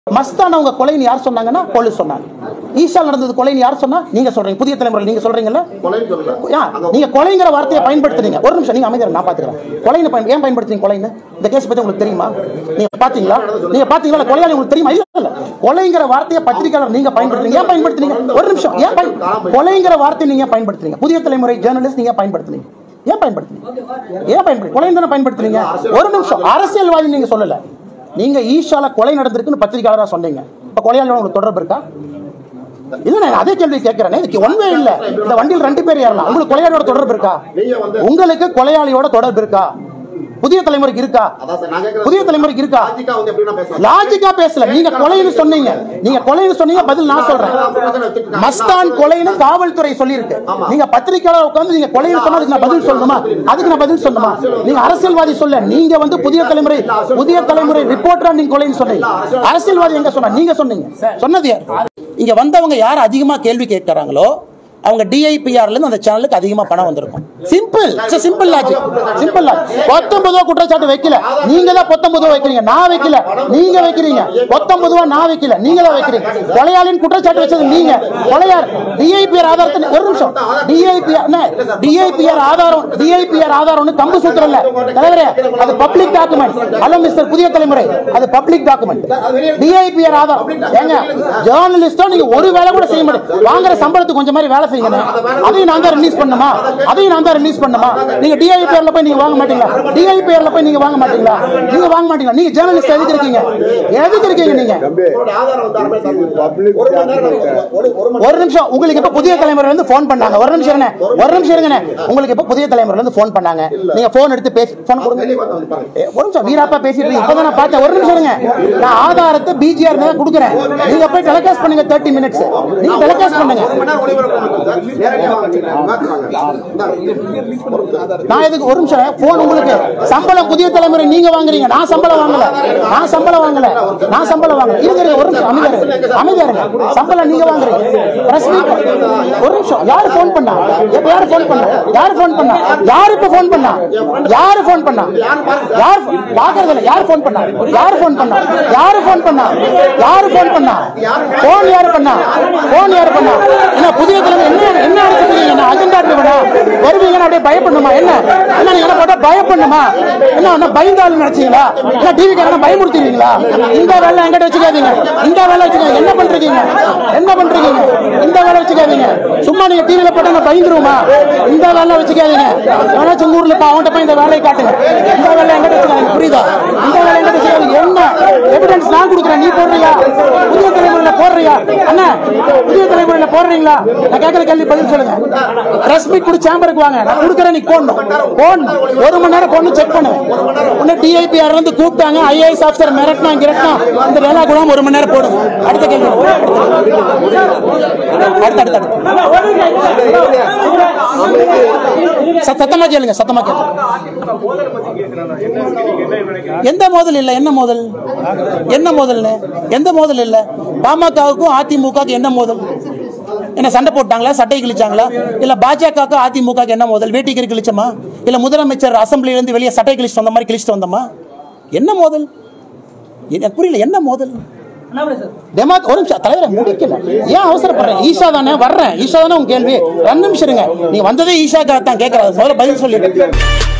மஸ்தான் அவங்க கொலைன்னு யார் சொன்னாங்கன்னா போலீஸ் சொன்னாங்க ஈஷா நடந்தது கொலைன்னு யார் சொன்னா நீங்க சொல்றீங்க புதிய தலைமுறை நீங்க சொல்றீங்கல்ல கொலைன்னு சொல்லல யா, நீங்க கொலைங்கிற வார்த்தையை பயன்படுத்துறீங்க ஒரு நிமிஷம் நீங்க அமைதியா இருங்க, நான் பாத்துக்கிறேன் கொலைன்னு பயன் ஏன் பயன்படுத்துறீங்க கொலைன்னு இந்த கேஸ் பத்தி உங்களுக்கு தெரியுமா நீங்க பாத்தீங்களா நீங்க பாத்தீங்களா கொலையாளி உங்களுக்கு தெரியுமா இல்ல இல்ல கொலைங்கிற வார்த்தையை பத்திரிகையாளர் நீங்க பயன்படுத்துறீங்க ஏன் பயன்படுத்துறீங்க ஒரு நிமிஷம் ஏன் பயன் கொலைங்கிற வார்த்தையை நீங்க ஏன் பயன்படுத்துறீங்க புதிய தலைமுறை ஜேர்னலிஸ்ட் நீங்க பயன்படுத்துறீங்க ஏன் பயன்படுத்துறீங்க ஏன் பயன்படுத்தி கொலை தானே பயன்படுத்துறீங்க ஒரு நிமிஷம் அரசியல்வாதி நீங்க சொல்லல நீங்க ஈஷால கொலை நடந்திருக்குன்னு பத்திரிகையாளரா சொன்னீங்க இப்ப கொலையாளியோட உங்களுக்கு தொடர்பு இருக்கா இல்ல நான் அதே கேள்வி கேட்கிறேன் இதுக்கு ஒன்வே இல்ல இந்த வண்டியில் ரெண்டு பேர் ஏறலாம் உங்களுக்கு கொலையாளியோட தொடர்பு இருக்கா நீங்க வந்து உங்களுக்கு கொலையாளியோட தொடர்பு இருக்கா புதிய தலைமுறைக்கு இருக்கா அதான் சார் நான் கேட்கறது புதிய தலைமுறைக்கு இருக்கா லாஜிக்கா வந்து எப்படி நான் பேசலாம் லாஜிக்கா பேசல நீங்க கொலைன்னு சொன்னீங்க நீங்க கொலைன்னு சொன்னீங்க பதில் நான் சொல்றேன் மஸ்தான் கொலைன்னு காவல்துறை சொல்லியிருக்கு நீங்க பத்திரிக்கையாளர் உட்கார்ந்து நீங்க கொலைன்னு சொன்னா அதுக்கு நான் பதில் சொல்லணுமா அதுக்கு நான் பதில் சொல்லணுமா நீங்க அரசியல்வாதி சொல்ல நீங்க வந்து புதிய தலைமுறை புதிய தலைமுறை ரிப்போர்ட்டரா நீங்க கொலைன்னு சொன்னீங்க அரசியல்வாதி எங்க சொன்னா நீங்க சொன்னீங்க சொன்னது யார் இங்க வந்தவங்க யார் அதிகமா கேள்வி கேட்கறாங்களோ அவங்க டிஐபிஆர்ல இருந்து அந்த சேனலுக்கு அதிகமா பணம் வந்திருக்கும் simple simple logic simple logic பத்தொன்பது ரூபா குற்றச்சாட்டு வைக்கல நீங்க தான் பத்தொன்பது ரூபா வைக்கிறீங்க நான் வைக்கல நீங்க வைக்கிறீங்க பத்தொன்பது ரூபா நான் வைக்கல நீங்க தான் வைக்கிறீங்க கொலையாளின் குற்றச்சாட்டு வச்சது நீங்க கொலையார் டிஐபிஆர் ஆதாரத்தை ஒரு நிமிஷம் டிஐபிஆர் டிஐபிஆர் ஆதாரம் டிஐபிஆர் ஆதாரம்னு கம்பு சூத்திரம் இல்ல தலைவரே அது பப்ளிக் டாக்குமெண்ட் ஹலோ மிஸ்டர் புதிய தலைமுறை அது பப்ளிக் டாக்குமெண்ட் டிஐபிஆர் ஆதாரம் ஏங்க ஜேர்னலிஸ்டா நீங்க ஒரு வேலை கூட செய்ய மாட்டேங்க வாங்குற சம்பளத்துக்கு கொஞ்சம் மாதிரி வேலை செய்யுங்க அதையும் நான் தான் ரிலீஸ் பண்ணுமா அதையும் நான் தான் ரிலீஸ் பண்ணுமா நீங்க டிஐபிஆர்ல போய் நீங்க வாங்க மாட்டீங்களா டிஐபிஆர்ல போய் நீங்க வாங்க மாட்டீங்களா நீங்க வாங்க மாட்டீங்களா நீங்க ஜேர்னலிஸ்ட் எதுக்கு இருக்கீங்க எதுக்கு இருக்கீங்க நீங்க உங்களுடைய ஆதாரம் வந்து அருமை சார். ஒரு மணி நேரம் ஒரு ஒரு மணி ஒரு நிமிஷம் உங்களுக்கு இப்ப புதிய தலைமுறை இருந்து போன் பண்ணாங்க ஒரு நிமிஷம் இருங்க ஒரு நிமிஷம் இருங்க உங்களுக்கு இப்ப புதிய தலைமுறை இருந்து போன் பண்ணாங்க நீங்க போன் எடுத்து பேசி போன் கொடுங்க வெளியே வந்து வந்து பாருங்க ஏ, ஒரு நிமிஷம் வீராப்பா பேசிட்டு இருக்கீங்க இப்பதான் நான் பார்த்தேன் ஒரு நிமிஷம் இருங்க நான் ஆதாரத்தை பிஜிஆர் தான் கொடுக்குறேன் நீங்க போய் டெலிகாஸ்ட் பண்ணுங்க தேர்ட்டி மினிட்ஸ் நீங்க டெலிகாஸ்ட் பண்ணுங்க ஒரு மணி நேரம் ஒளிபரப்பு பண்ணுங்க சார். நேரடியா வாங்க. இந்தாங்க. நான் எதுக்கு ஒரு நிமிஷம் போன் உங்களுக்கு சம்பளம் புதிய தலைமுறை நீங்க வாங்குறீங்க நான் சம்பளம் வாங்கல நான் சம்பளம் வாங்கல நான் சம்பளம் வாங்கல இருங்க இருங்க, ஒரு நிமிஷம் அமைதியா இருங்க அமைதியா இருங்க சம்பளம் நீங்க வாங்குறீங்க பிரஸ் மீட் ஒரு நிமிஷம் யாரு ஃபோன் பண்ணா எப்ப யாரு ஃபோன் பண்ணா யாரு ஃபோன் பண்ணா யாரு இப்ப ஃபோன் பண்ணா யாரு ஃபோன் பண்ணா யார் பாக்குறது இல்ல யாரு ஃபோன் பண்ணா யாரு ஃபோன் பண்ணா யாரு ஃபோன் பண்ணா யாரு ஃபோன் பண்ணா ஃபோன் யாரு பண்ணா ஃபோன் யாரு பண்ணா என்ன புதிய தலைமை என்ன என்ன எடுத்துக்கிறீங்க என்ன அஜெண்டா வேணா வருவீங்கன்னு அப்படியே பயப்படணுமா என்ன என்ன நீங்க என்ன போட்டா பயப்படணுமா என்ன என்ன பயந்தாலும் நினைச்சீங்களா என்ன டிவி காரங்க பயமுறுத்துவீங்களா இந்த வேலை எங்கிட்ட வச்சுக்காதீங்க இந்த வேலை வச்சுக்காதீங்க என்ன பண்றீங்க என்ன பண்றீங்க இந்த வேலை வச்சுக்காதீங்க சும்மா நீங்க டிவில போட்டா நான் பயந்துருவோமா இந்த வேலை வச்சுக்காதீங்க எவனாச்சும் உங்க ஊர்ல இப்ப அவன்கிட்ட போய் இந்த வேலையை காட்டுங்க இந்த வேலை எங்கிட்ட வச்சுக்காதீங்க புரியுதா இந்த வேலை எங்கிட்ட வச்சுக்காதீங்க என்ன எவிடன்ஸ் நான் கொடுக்குறேன் நீ போடுறியா புதிய தலைமுறையில போடுறியா அண்ணா புதிய தலைமுறையில போடுறீங்களா நான் கேட்கற கேள்வி பதில் சொல்லுங்க பிரஸ் மீட் கூட சேம்பருக்கு வாங்க நான் கொடுக்குறேன் நீ போடணும் போடணும் ஒரு மணி நேரம் போடணும் செக் பண்ணுவேன் உன்ன டிஐபிஆர் இருந்து கூப்பிட்டாங்க ஐஏஎஸ் ஆஃபீஸர் மிரட்டினா கிரட்டினா இந்த வேலை கூட ஒரு மணி நேரம் போடுங்க அடுத்த கேள்வி அடுத்த அடுத்த அடுத்த சத்த- சத்தமா கேளுங்க சத்தமா கேளுங்க எந்த மோதல் இல்ல என்ன மோதல் என்ன மோதல்னு எந்த மோதல் இல்ல பாமகவுக்கும் அதிமுகவுக்கும் என்ன மோதல் என்ன சண்டை போட்டாங்களா சட்டை கிழிச்சாங்களா இல்ல பாஜகவுக்கும் அதிமுகவுக்கு என்ன மோதல் வேட்டி கறி கிழிச்சோமா இல்ல முதலமைச்சர் அசம்பிளில இருந்து வெளியே சட்டை கிழிச்சிட்டு வந்த மாதிரி கிழிச்சிட்டு வந்தோமா என்ன மோதல் எனக்கு புரியல என்ன மோதல் டெமா ஒரு நிமிஷம் தலைவரை முடிக்கல ஏன் அவசரப்படுறேன் ஈஷா தானே வர்றேன் ஈஷா தானே உங்க கேள்வி ரெண்டு நிமிஷம் இருங்க நீங்க வந்ததே ஈஷாக்காக தான் கேட்கறாரு முதல்ல பதில் சொல்லி